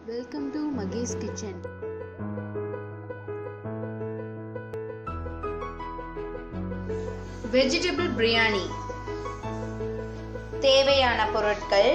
Welcome to Maggie's Kitchen. Vegetable biryani தேவையான பொருட்கள்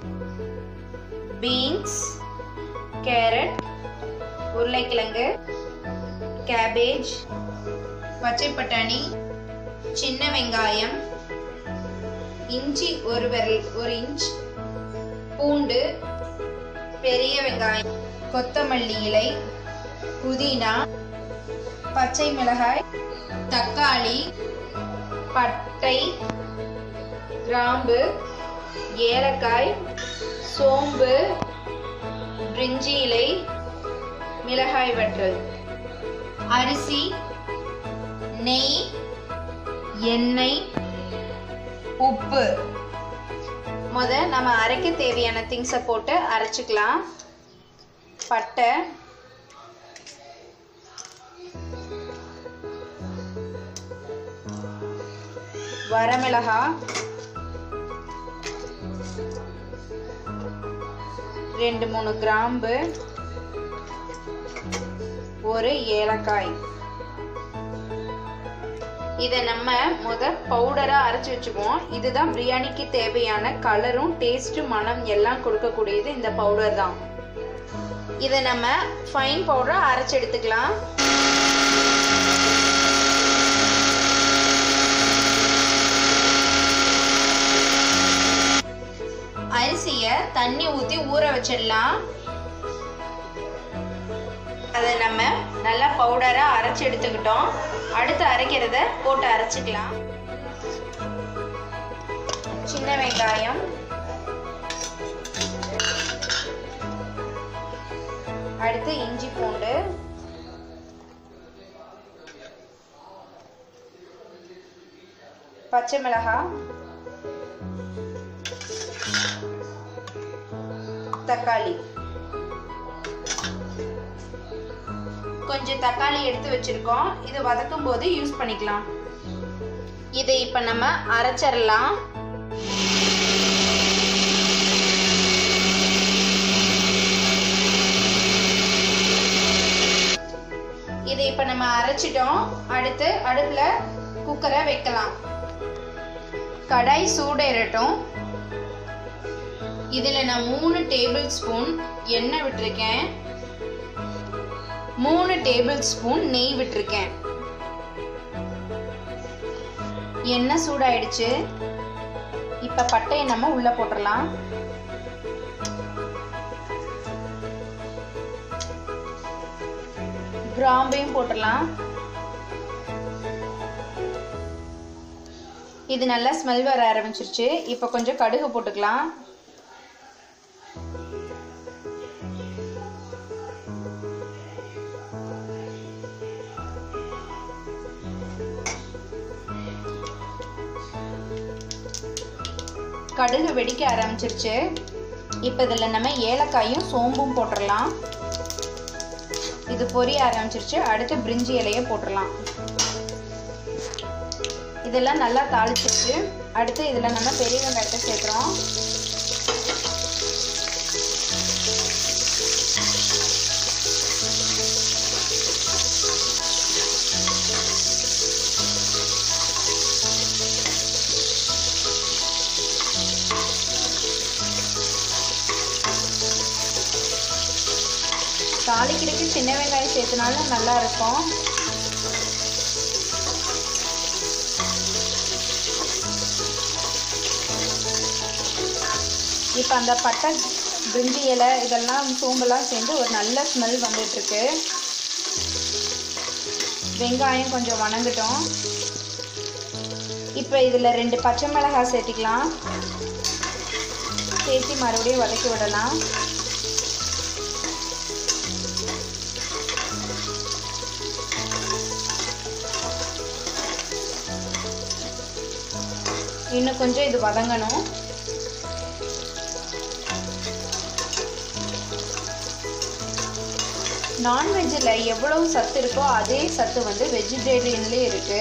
beans carrot உருளைக்கிழங்கு கேபேஜ் பச்சை பட்டாணி சின்ன வெங்காயம் இஞ்சி ஒரு விரல் ஒரு இன்ச் பூண்டு பெரிய வெங்காயம் கொத்தமல்லி இலை புதினா பச்சை மிளகாய் தக்காளி பட்டை கிராம்பு ஏலக்காய் சோம்பு பிரிஞ்சி இலை மிளகாய் வற்றல் அரிசி நெய் எண்ணெய் உப்பு முத நம்ம அரைக்க தேவையான திங்ஸை போட்டு அரைச்சிக்கலாம் பட்டை வரமிளகா ரெண்டு மூணு கிராம்பு ஒரு ஏலக்காய் இதை நம்ம முத பவுடரா அரைச்சு வச்சுக்குவோம் இதுதான் பிரியாணிக்கு தேவையான கலரும் டேஸ்ட் மனம் எல்லாம் கொடுக்கக்கூடியது இந்த பவுடர் தான் இதை நம்ம ஃபைன் பவுடரா அரைச்சு எடுத்துக்கலாம் அரிசிய தண்ணி ஊத்தி ஊற வச்சிடலாம் அதை நம்ம நல்லா பவுடரா அரைச்சு எடுத்துக்கிட்டோம் அடுத்து அரைக்கிறத போட்டு அரைச்சிக்கலாம் சின்ன வெங்காயம் அடுத்து இஞ்சி பூண்டு பச்சை மிளகாய் தக்காளி கொஞ்சம் தக்காளி எடுத்து வச்சிருக்கோம் இது வதக்கும் போது யூஸ் பண்ணிக்கலாம் இதை இப்ப நம்ம அரைச்சிடலாம் இதை இப்ப நம்ம அரைச்சிட்டோம் அடுத்து அடுப்புல குக்கரை வைக்கலாம் கடாய் சூடேறட்டும் இதில் நான் மூணு டேபிள் ஸ்பூன் எண்ணெய் விட்டுருக்கேன் மூணு டேபிள் ஸ்பூன் நெய் விட்டுருக்கேன் எண்ணெய் சூடாயிடுச்சு இப்போ பட்டையை நம்ம உள்ள போட்டுடலாம் கிராம்பையும் போட்டுடலாம் இது நல்லா ஸ்மெல் வர ஆரம்பிச்சிருச்சு இப்போ கொஞ்சம் கடுகு போட்டுக்கலாம் கடுகு வெடிக்க ஆரம்பிச்சிருச்சு இப்போ இதில் நம்ம ஏலக்காயும் சோம்பும் போட்டுடலாம் இது பொரிய ஆரம்பிச்சிருச்சு அடுத்து பிரிஞ்சி இலையை போட்டுடலாம் இதெல்லாம் நல்லா தாளிச்சிருச்சு அடுத்து இதில் நம்ம பெரிய வெங்காயத்தை சேர்க்குறோம் தாளிக்கிறதுக்கு சின்ன வெங்காயம் சேர்த்தனாலும் நல்லா இருக்கும் இப்போ அந்த பட்டை பிரிஞ்சி இலை இதெல்லாம் சோம்பெல்லாம் சேர்ந்து ஒரு நல்ல ஸ்மெல் வந்துட்டுருக்கு வெங்காயம் கொஞ்சம் வணங்கட்டும் இப்போ இதில் ரெண்டு பச்சை மிளகாய் சேர்த்திக்கலாம் சேர்த்து மறுபடியும் வதக்கி விடலாம் இன்னும் கொஞ்சம் இது வதங்கணும் நான்வெஜ்ஜில் எவ்வளவு சத்து இருக்கோ அதே சத்து வந்து வெஜிடேரியன்லேயே இருக்கு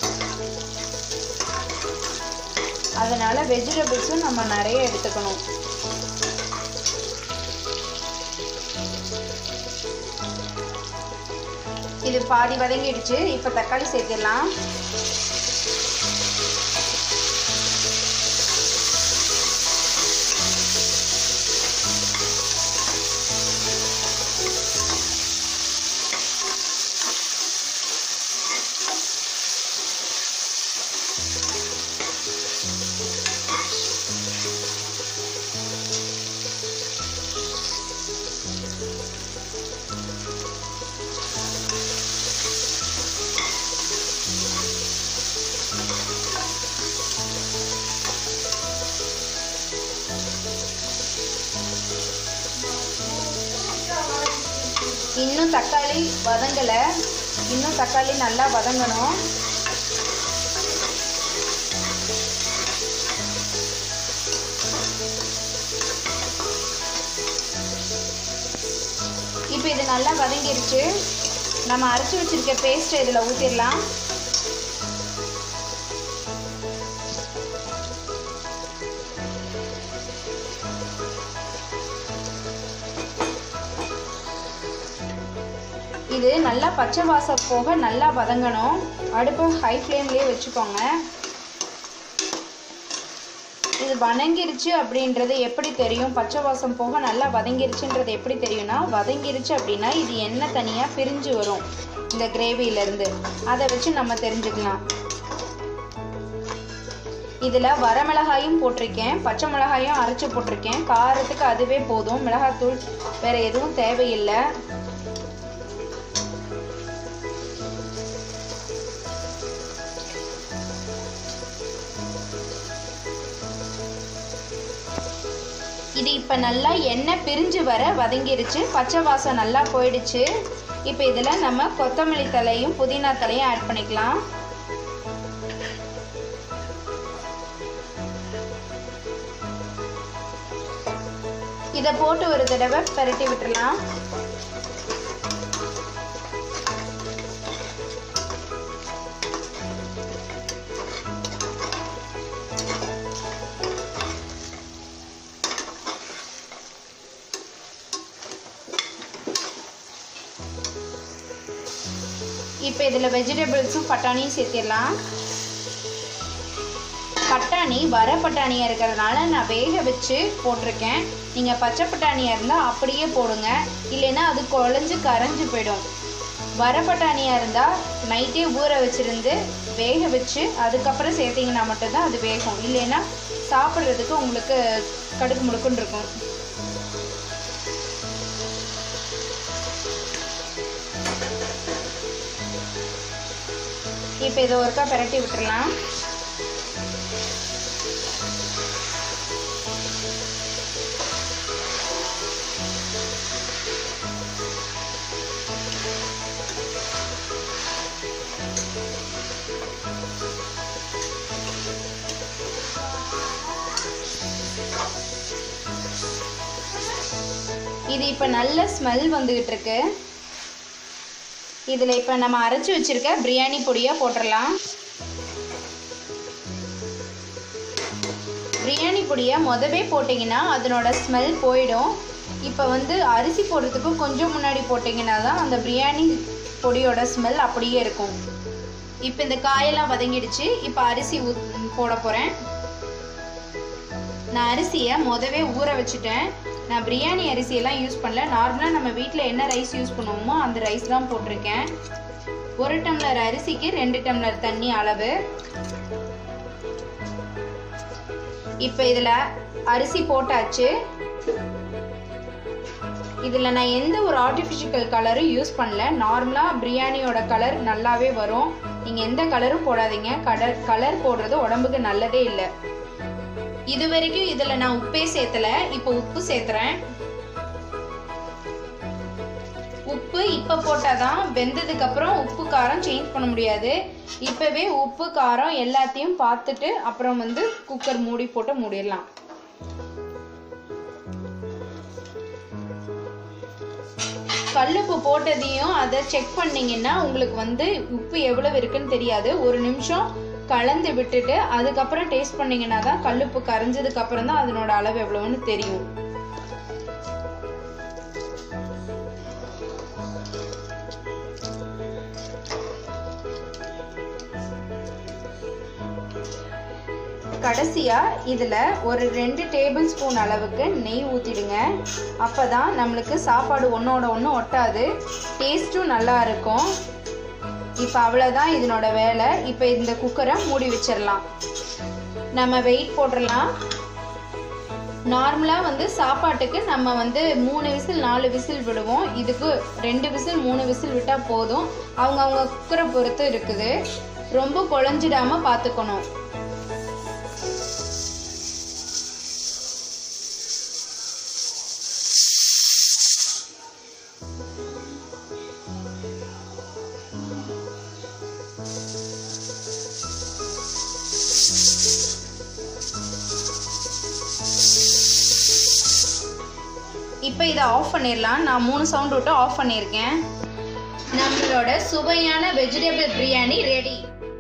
அதனால வெஜிடபிள்ஸும் நம்ம நிறைய எடுத்துக்கணும் இது பாதி வதங்கிடுச்சு இப்போ தக்காளி சேர்த்திடலாம் இன்னும் தக்காளி வதங்கலை இன்னும் தக்காளி நல்லா வதங்கணும் இப்போ இது நல்லா வதங்கிருச்சு நம்ம அரைச்சி வச்சிருக்க பேஸ்ட்டை இதில் ஊற்றிடலாம் இது நல்லா பச்சை வாசம் போக நல்லா வதங்கணும் அடுப்பு ஹை ஃப்ளேம்லேயே வச்சுக்கோங்க இது வதங்கிருச்சு அப்படின்றது எப்படி தெரியும் பச்சை வாசம் போக நல்லா வதங்கிருச்சுன்றது எப்படி தெரியும்னா வதங்கிருச்சு அப்படின்னா இது எண்ணெய் தனியாக பிரிஞ்சு வரும் இந்த கிரேவியிலேருந்து அதை வச்சு நம்ம தெரிஞ்சுக்கலாம் இதில் வரமிளகாயும் போட்டிருக்கேன் பச்சை மிளகாயும் அரைச்சி போட்டிருக்கேன் காரத்துக்கு அதுவே போதும் மிளகாத்தூள் வேறு எதுவும் தேவையில்லை இது இப்போ நல்லா எண்ணெய் பிரிஞ்சு வர வதங்கிருச்சு பச்சை வாசம் நல்லா போயிடுச்சு இப்போ இதில் நம்ம கொத்தமல்லி தலையும் புதினா தலையும் ஆட் பண்ணிக்கலாம் இதை போட்டு ஒரு தடவை பரட்டி விட்டுறலாம் இப்போ இதில் வெஜிடபிள்ஸும் பட்டாணியும் சேர்த்திடலாம் பட்டாணி வர பட்டாணியாக இருக்கிறதுனால நான் வேக வச்சு போட்டிருக்கேன் நீங்கள் பச்சை பட்டாணியாக இருந்தால் அப்படியே போடுங்க இல்லைன்னா அது குழஞ்சு கரைஞ்சு போயிடும் வர பட்டாணியாக இருந்தால் நைட்டே ஊற வச்சுருந்து வேக வச்சு அதுக்கப்புறம் சேர்த்திங்கன்னா மட்டும்தான் அது வேகும் இல்லைன்னா சாப்பிட்றதுக்கு உங்களுக்கு கடுக்கு முடுக்குன்னு இருக்கும் இப்போ இதை ஒருக்கா பிரட்டி விட்டுறலாம் இது இப்போ நல்ல ஸ்மெல் வந்துக்கிட்டு இருக்கு இதில் இப்போ நம்ம அரைச்சி வச்சிருக்க பிரியாணி பொடியாக போட்டுடலாம் பிரியாணி பொடியை மொதவே போட்டிங்கன்னா அதனோட ஸ்மெல் போயிடும் இப்போ வந்து அரிசி போடுறதுக்கு கொஞ்சம் முன்னாடி போட்டிங்கன்னா தான் அந்த பிரியாணி பொடியோட ஸ்மெல் அப்படியே இருக்கும் இப்போ இந்த காயெல்லாம் வதங்கிடுச்சு இப்போ அரிசி ஊத் போட போகிறேன் நான் அரிசியை மொதவே ஊற வச்சுட்டேன் நான் பிரியாணி அரிசியெல்லாம் யூஸ் பண்ணல நார்மலாக நம்ம வீட்டில் என்ன ரைஸ் யூஸ் பண்ணுவோமோ அந்த ரைஸ் தான் போட்டிருக்கேன் ஒரு டம்ளர் அரிசிக்கு ரெண்டு டம்ளர் தண்ணி அளவு இப்போ இதில் அரிசி போட்டாச்சு இதில் நான் எந்த ஒரு ஆர்டிஃபிஷியல் கலரும் யூஸ் பண்ணல நார்மலாக பிரியாணியோட கலர் நல்லாவே வரும் நீங்கள் எந்த கலரும் போடாதீங்க கலர் கலர் போடுறது உடம்புக்கு நல்லதே இல்லை இது வரைக்கும் இதில் நான் உப்பே சேர்த்தல இப்போ உப்பு சேர்த்துறேன் உப்பு இப்போ போட்டாதான் வெந்ததுக்கு அப்புறம் உப்பு காரம் சேஞ்ச் பண்ண முடியாது இப்பவே உப்பு காரம் எல்லாத்தையும் பார்த்துட்டு அப்புறம் வந்து குக்கர் மூடி போட்டு மூடிடலாம் கல்லுப்பு போட்டதையும் அதை செக் பண்ணீங்கன்னா உங்களுக்கு வந்து உப்பு எவ்வளவு இருக்குன்னு தெரியாது ஒரு நிமிஷம் கலந்து விட்டுட்டு அதுக்கப்புறம் டேஸ்ட் பண்ணீங்கன்னா தான் கல்லுப்பு கரைஞ்சதுக்கு அப்புறம் தான் அதனோட அளவு எவ்வளவுன்னு தெரியும் கடைசியாக இதில் ஒரு ரெண்டு டேபிள் ஸ்பூன் அளவுக்கு நெய் ஊற்றிடுங்க அப்போ தான் நம்மளுக்கு சாப்பாடு ஒன்றோட ஒன்று ஒட்டாது டேஸ்ட்டும் நல்லா இருக்கும் இப்போ அவ்வளோதான் இதனோட வேலை இப்போ இந்த குக்கரை மூடி வச்சிடலாம் நம்ம வெயிட் போட்டுடலாம் நார்மலாக வந்து சாப்பாட்டுக்கு நம்ம வந்து மூணு விசில் நாலு விசில் விடுவோம் இதுக்கு ரெண்டு விசில் மூணு விசில் விட்டால் போதும் அவங்க அவங்க குக்கரை பொறுத்து இருக்குது ரொம்ப குழஞ்சிடாம பார்த்துக்கணும் இப்போ இதை ஆஃப் பண்ணிடலாம் நான் மூணு சவுண்ட் விட்டு ஆஃப் பண்ணியிருக்கேன் நம்மளோட சுவையான வெஜிடபிள் பிரியாணி ரெடி